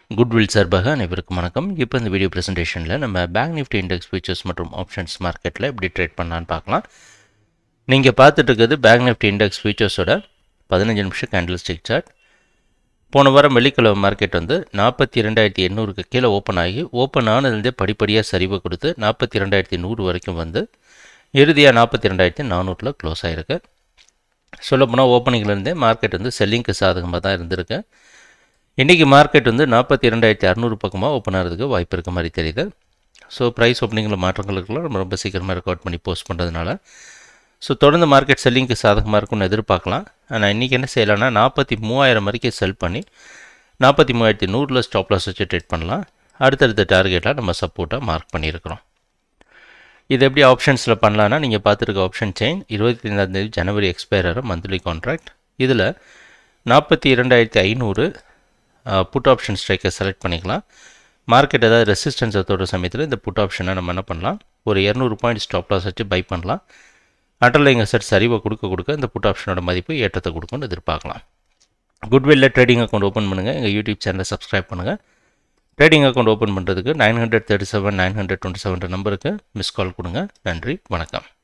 goodwill சார்பாக அனைவருக்கும் வணக்கம் இப்போ இந்த வீடியோ ப்ரெசன்டேஷனில் நம்ம பேங்க் நிஃப்டி இண்டெக்ஸ் ஃபியூச்சர்ஸ் மற்றும் ஆப்ஷன்ஸ் மார்க்கெட்டில் எப்படி ட்ரேட் பண்ணலான்னு பார்க்கலாம் நீங்கள் பார்த்துட்டு இருக்கிறது பேங்க் நிஃப்டி இண்டெக்ஸ் ஃபியூச்சர்ஸோட பதினஞ்சு நிமிஷம் கேண்டில் ஸ்டிக் சார்ட் போன வாரம் வெள்ளிக்கிழமை மார்க்கெட் வந்து நாற்பத்தி ரெண்டாயிரத்தி எண்ணூறுக்கு கீழே ஓப்பன் ஆகி ஓப்பன் ஆனதுலேருந்தே படிப்படியாக சரிவை கொடுத்து நாற்பத்தி ரெண்டாயிரத்தி நூறு வரைக்கும் வந்து இறுதியாக நாற்பத்தி ரெண்டாயிரத்தி நானூறில் க்ளோஸ் ஆகிருக்கு சொல்லப்போனால் ஓப்பனிங்லேருந்தே மார்க்கெட் வந்து செல்லிங்க்கு சாதகமாக தான் இருந்திருக்கு இன்றைக்கி மார்க்கெட் வந்து நாற்பத்தி ரெண்டாயிரத்தி அறநூறு பக்கமாக ஓப்பன் ஆகிறதுக்கு வாய்ப்பு இருக்க மாதிரி தெரியுது ஸோ ப்ரைஸ் ஓப்பனிங்கில் மாற்றங்களுக்குலாம் நம்ம ரொம்ப சீக்கிரமாக ரெக்கார்ட் பண்ணி போஸ்ட் பண்ணுறதுனால ஸோ தொடர்ந்து மார்க்கெட் செல்லிங்க்கு சாதகமாக இருக்கும்னு எதிர்பார்க்கலாம் ஆனால் இன்றைக்கி என்ன செய்யலாம்னா நாற்பத்தி மூவாயிரம் வரைக்கும் செல் பண்ணி நாற்பத்தி மூவாயிரத்தி நூறில் ஸ்டாப் லாஸ் வச்சு ட்ரேட் பண்ணலாம் அடுத்தடுத்த டார்கெட்டாக நம்ம சப்போர்ட்டாக மார்க் பண்ணியிருக்கிறோம் இது எப்படி ஆப்ஷன்ஸில் பண்ணலான்னா நீங்கள் பார்த்துருக்க ஆப்ஷன் செயின் இருபத்தி ஐந்தாந்தேதி ஜனவரி எக்ஸ்பயர் ஆகிற மந்த்லி கான்ட்ராக்ட் இதில் நாற்பத்தி இரண்டாயிரத்தி ஐநூறு புட் ஆப்ஷன் ஸ்ட்ரைக்கை செலக்ட் பண்ணிக்கலாம் மார்க்கெட் ஏதாவது ரெசிஸ்டன்ஸை தொடுற சமயத்தில் இந்த புட் ஆப்ஷனை நம்ம என்ன பண்ணலாம் ஒரு இரநூறு பாயிண்ட் ஸ்டாப் லாஸ் வச்சு பை பண்ணலாம் அண்டர்லைங் அசட் சரிவை கொடுக்க கொடுக்க இந்த புட் ஆப்ஷனோட மதிப்பு ஏற்றத்தை கொடுக்கும்னு எதிர்பார்க்கலாம் குட்வில்ல ட்ரேடிங் அக்கௌண்ட் ஓப்பன் பண்ணுங்கள் எங்கள் யூடியூப் சேனலை சப்ஸ்கிரைப் பண்ணுங்கள் ட்ரேடிங் அக்கௌண்ட் ஓப்பன் பண்ணுறதுக்கு nine hundred thirty seven nine hundred twenty seven நம்பருக்கு மிஸ் கால் கொடுங்க நன்றி வணக்கம்